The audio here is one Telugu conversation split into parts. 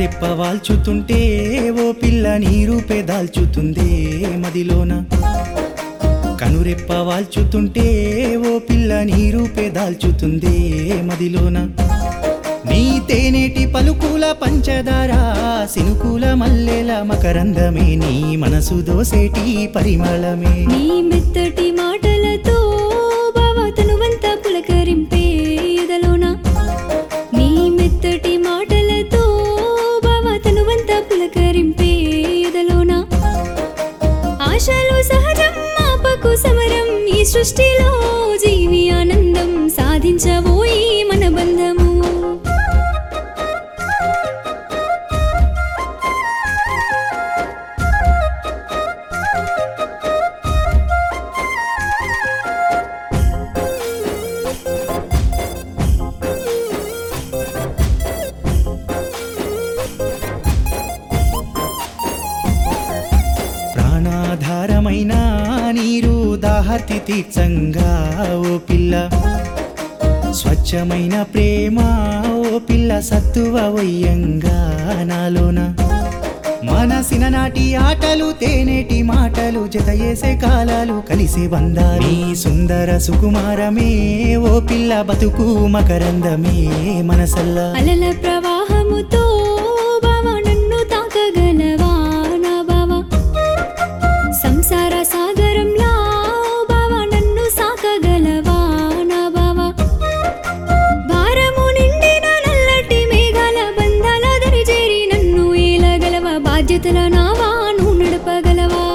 కనురెప్ప వాల్చుతుంటే ఓ పిల్ల నీ రూపే దాల్చుతుందే మదిలోన కనురెప్ప వాల్చుతుంటే ఓ పిల్ల నీ రూపే దాల్చుతుందే మదిలోన నీ తేనేటి పలుకుల పంచదార సినుకుల మల్లెల మకరందమే నీ మనసు దోసేటి పరిమళమే నీ మెత్తటి మాటలతో బావ తనువంతా పులకరింపే ఎదలోన నీ మెత్తటి మాటలతో బావ తనువంతా పులకరింపే ఎదలోన ఆశలు సహజం ఆపకు సమరం ఈ సృష్టిలో జీవి ఆనందం సాధించబోయి మన బంధము ప్రాణాధారమైన నీరు దాహతి తీర్చంగా ఓ పిల్ల స్వచ్ఛమైన ప్రేమ ఓ పిల్ల సత్తువ వయ్యంగా నాలోన మనసిన నాటి ఆటలు తేనేటి మాటలు జత చేసే కాలాలు కలిసే బంధాలు నీ సుందర సుకుమారమే ఓ పిల్ల బతుకు మకరందమే మనసల్లా అలల ప్రవాహముతో బావ నన్ను తాకగలవా నా బావ సంసార సాగరంలా బావ నన్ను సాకగలవా నా బావ భారము నిండిన నల్లటి మేఘాల బంధాల దరిచేరి నన్ను ఏలగలవ బాధ్యతల నావా నువ్వు నడపగలవా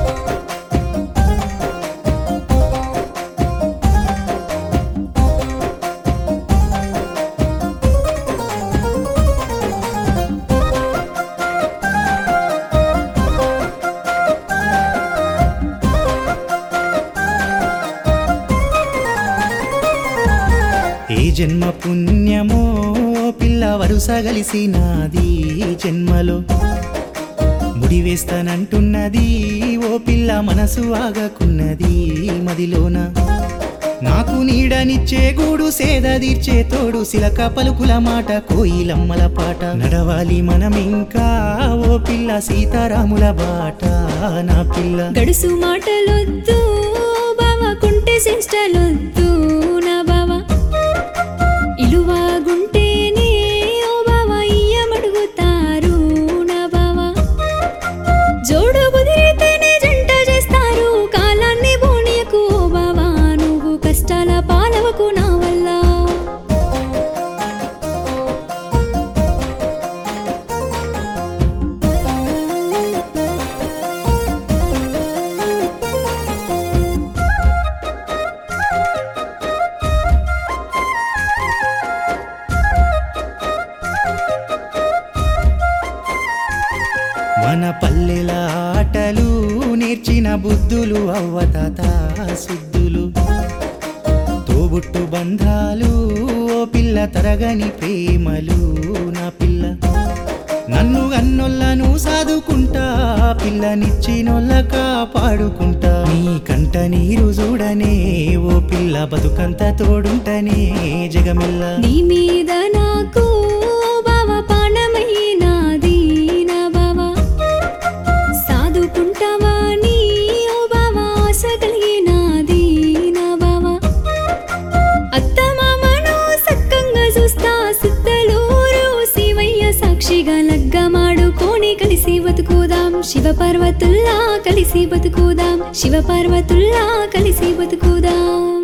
ఏ జన్మ పుణ్యమో పిల్ల వరుస కలిసినాది ఈ జన్మలో ముడివేస్తానంటున్నది ఓ పిల్ల మనసు ఆగకున్నది మదిలోన నాకు నీడనిచ్చే గూడు సేద తీర్చే తోడు సిలక పలుకుల మాట కోయిలమ్మల పాట నడవాలి మనం ఇంకా ఓ పిల్ల సీతారాముల బాట నా పిల్ల గడుసు మాటలొద్దు బావ కుంటే సెన్స్టలొద్దు నా బావ ఇలువా గుంటేనే ఓ బావ ఇయ్యమడుగుతారు నా బావ జోడు కుదిరితేనే జంట చేస్తారు కాలాన్ని బోనియకు ఓ బావ నువ్వు కష్టాల పాలవకు నా వల్ల మన పల్లెల ఆటలు నేర్చిన బుద్ధులు అవ్వతాత సుద్దులు తోబుట్టు బంధాలు ఓ పిల్ల తరగని ప్రేమలు నా పిల్ల నన్ను గన్నొల్లను సాదుకుంటా పిల్లనిచ్చినొల్ల కాపాడుకుంటా నీ కంట నీరు చూడనే ఓ పిల్ల బతుకంత తోడుంటనే జగమిల్ల నీ మీద నాకు బావ పానమైనాది నా బావ సాదుకుంటావా నీ ఓ బావ ఆశ కలిగినాది నా బావ అత్త మామను సక్కంగా చూస్తా సిద్ధలూరు శివయ్య సాక్షిగా లగ్గమాడుకోని కలిసి బతుకుదాం శివ పార్వతుల్లా కలిసి బతుకుదాం శివ పార్వతుల్లా కలిసి బతుకుదాం